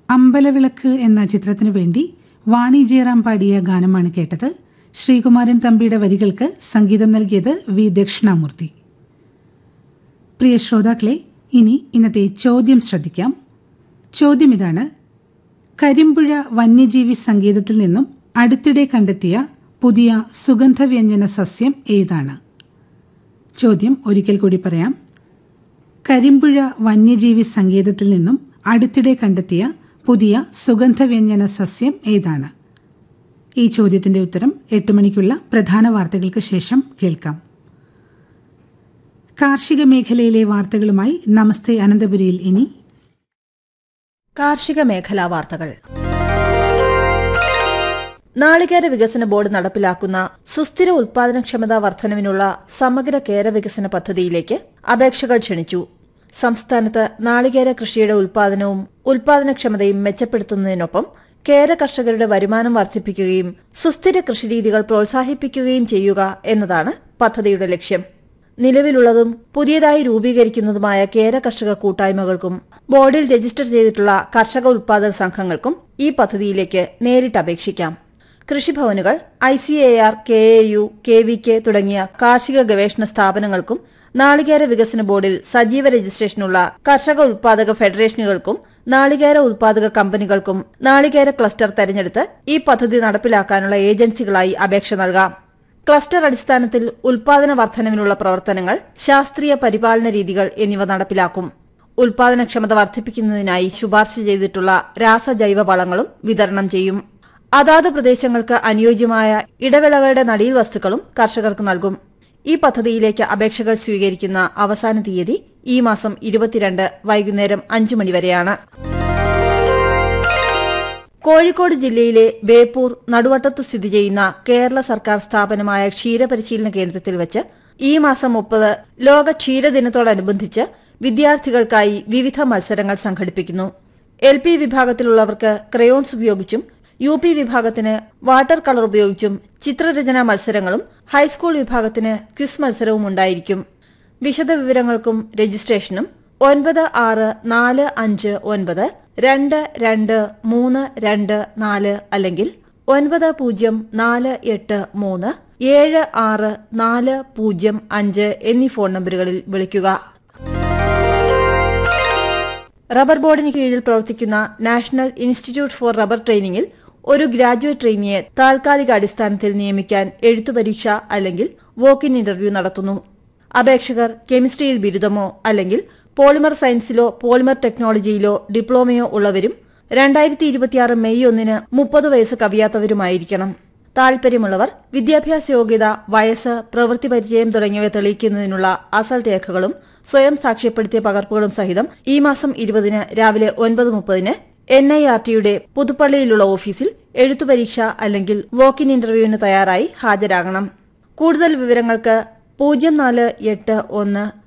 അമ്പലവിളക്ക് എന്ന ചിത്രത്തിനു വേണ്ടി വാണി ജയറാം പാടിയ ഗാനമാണ് കേട്ടത് ശ്രീകുമാരൻ തമ്പിയുടെ വരികൾക്ക് സംഗീതം നൽകിയത് വി ദക്ഷിണാമൂർത്തി പ്രിയ ശ്രോതാക്കളെ ഇനി ഇന്നത്തെ ചോദ്യം ശ്രദ്ധിക്കാം ചോദ്യം ഇതാണ് കരിമ്പുഴ വന്യജീവി സങ്കേതത്തിൽ നിന്നും അടുത്തിടെ കണ്ടെത്തിയ പുതിയ സുഗന്ധവ്യഞ്ജന സസ്യം ഏതാണ് ചോദ്യം ഒരിക്കൽ കൂടി പറയാം കരിമ്പുഴ വന്യജീവി സങ്കേതത്തിൽ നിന്നും അടുത്തിടെ കണ്ടെത്തിയ പുതിയ സുഗന്ധവ്യഞ്ജന സസ്യം ഏതാണ് ഈ ചോദ്യത്തിന്റെ ഉത്തരം എട്ട് മണിക്കുള്ള പ്രധാന വാർത്തകൾക്ക് ശേഷം കേൾക്കാം കാർഷിക മേഖലയിലെ വാർത്തകളുമായി നമസ്തേ അനന്തപുരിയിൽ ഇനി കാർഷിക മേഖലാ വാർത്തകൾ നാളികേര വികസന ബോർഡ് നടപ്പിലാക്കുന്ന സുസ്ഥിര ഉൽപാദനക്ഷമതാ വർധനവിനുള്ള സമഗ്ര കേര വികസന പദ്ധതിയിലേക്ക് അപേക്ഷകൾ ക്ഷണിച്ചു സംസ്ഥാനത്ത് നാളികേര കൃഷിയുടെ ഉൽപാദനവും ഉൽപാദനക്ഷമതയും മെച്ചപ്പെടുത്തുന്നതിനൊപ്പം കേര കർഷകരുടെ വരുമാനം വർദ്ധിപ്പിക്കുകയും സുസ്ഥിര കൃഷിരീതികൾ പ്രോത്സാഹിപ്പിക്കുകയും ചെയ്യുക എന്നതാണ് പദ്ധതിയുടെ ലക്ഷ്യം നിലവിലുള്ളതും പുതിയതായി രൂപീകരിക്കുന്നതുമായ കേര കർഷക കൂട്ടായ്മകൾക്കും ബോർഡിൽ രജിസ്റ്റർ ചെയ്തിട്ടുള്ള കർഷക ഉൽപാദക സംഘങ്ങൾക്കും ഈ പദ്ധതിയിലേക്ക് നേരിട്ട് അപേക്ഷിക്കാം കൃഷിഭവനുകൾ I C A R K A U K V K തുടങ്ങിയ കാർഷിക ഗവേഷണ സ്ഥാപനങ്ങൾക്കും നാളികേര വികസന ബോർഡിൽ സജീവ രജിസ്ട്രേഷനുള്ള കർഷക ഉൽപാദക ഫെഡറേഷനുകൾക്കും നാളികേര ഉൽപാദക കമ്പനികൾക്കും നാളികേര ക്ലസ്റ്റർ തെരഞ്ഞെടുത്ത് ഈ പദ്ധതി നടപ്പിലാക്കാനുള്ള ഏജൻസികളായി അപേക്ഷ നൽകാം ക്ലസ്റ്റർ അടിസ്ഥാനത്തിൽ ഉൽപാദന വർധനവിനുള്ള പ്രവർത്തനങ്ങൾ ശാസ്ത്രീയ പരിപാലന രീതികൾ എന്നിവ നടപ്പിലാക്കും ഉൽപാദനക്ഷമത വർദ്ധിപ്പിക്കുന്നതിനായി ശുപാർശ ചെയ്തിട്ടുള്ള രാസജൈവ വളങ്ങളും വിതരണം ചെയ്യും അതാത് പ്രദേശങ്ങൾക്ക് അനുയോജ്യമായ ഇടവേളകളുടെ നടീൽ വസ്തുക്കളും കർഷകർക്ക് നൽകും ഈ പദ്ധതിയിലേക്ക് അപേക്ഷകൾ സ്വീകരിക്കുന്ന അവസാന തീയതി ഈ മാസം ഇരുപത്തിരണ്ട് വൈകുന്നേരം അഞ്ചു മണിവരെയാണ് കോഴിക്കോട് ജില്ലയിലെ ബേപ്പൂർ നടുവട്ടത്ത് സ്ഥിതി ചെയ്യുന്ന കേരള സർക്കാർ സ്ഥാപനമായ ക്ഷീരപരിശീലന കേന്ദ്രത്തിൽ വെച്ച് ഈ മാസം മുപ്പത് ലോക ക്ഷീരദിനത്തോടനുബന്ധിച്ച് വിദ്യാർത്ഥികൾക്കായി വിവിധ മത്സരങ്ങൾ സംഘടിപ്പിക്കുന്നു എൽ പി വിഭാഗത്തിലുള്ളവർക്ക് ക്രയോൺസ് ഉപയോഗിച്ചും യു പി വിഭാഗത്തിന് വാട്ടർ കളർ ഉപയോഗിച്ചും ചിത്രരചനാ മത്സരങ്ങളും ഹൈസ്കൂൾ വിഭാഗത്തിന് ക്വിസ് മത്സരവും ഉണ്ടായിരിക്കും വിശദവിവരങ്ങൾക്കും രജിസ്ട്രേഷനും ഒൻപത് ആറ് നാല് അഞ്ച് ഒൻപത് രണ്ട് രണ്ട് മൂന്ന് രണ്ട് നാല് അല്ലെങ്കിൽ ഒൻപത് പൂജ്യം നാല് എട്ട് മൂന്ന് ഏഴ് ആറ് നാല് പൂജ്യം അഞ്ച് എന്നീ ഫോൺ നമ്പറുകളിൽ വിളിക്കുക റബ്ബർ ബോർഡിന് കീഴിൽ പ്രവർത്തിക്കുന്ന നാഷണൽ ഇൻസ്റ്റിറ്റ്യൂട്ട് ഫോർ റബ്ബർ ട്രെയിനിങ്ങിൽ ഒരു ഗ്രാജുവേറ്റ് ട്രെയിനിയെ താൽക്കാലിക അടിസ്ഥാനത്തിൽ നിയമിക്കാൻ എഴുത്തുപരീക്ഷ അല്ലെങ്കിൽ വോക്ക് ഇൻ ഇന്റർവ്യൂ നടത്തുന്നു അപേക്ഷകർ കെമിസ്ട്രിയിൽ ബിരുദമോ അല്ലെങ്കിൽ പോളിമർ സയൻസിലോ പോളിമർ ടെക്നോളജിയിലോ ഡിപ്ലോമയോ ഉള്ളവരും രണ്ടായിരത്തി ഇരുപത്തിയാറ് മെയ് ഒന്നിന് മുപ്പത് വയസ്സ് കവിയാത്തവരുമായിരിക്കണം താൽപര്യമുള്ളവർ വിദ്യാഭ്യാസ യോഗ്യത വയസ്സ് പ്രവൃത്തി പരിചയം തുടങ്ങിയവ തെളിയിക്കുന്നതിനുള്ള അസൽ രേഖകളും സ്വയം സാക്ഷ്യപ്പെടുത്തിയ പകർപ്പുകളും സഹിതം ഈ മാസം ഇരുപതിന് രാവിലെ ഒൻപത് മുപ്പതിന് എൻ ഐ ആർ ടിയുടെ പുതുപ്പള്ളിയിലുള്ള ഓഫീസിൽ എഴുത്തുപരീക്ഷ അല്ലെങ്കിൽ വോക്ക് ഇൻ ഇന്റർവ്യൂവിന് തയ്യാറായി ഹാജരാകണം കൂടുതൽ വിവരങ്ങൾക്ക് പൂജ്യം നാല് എട്ട് ഒന്ന്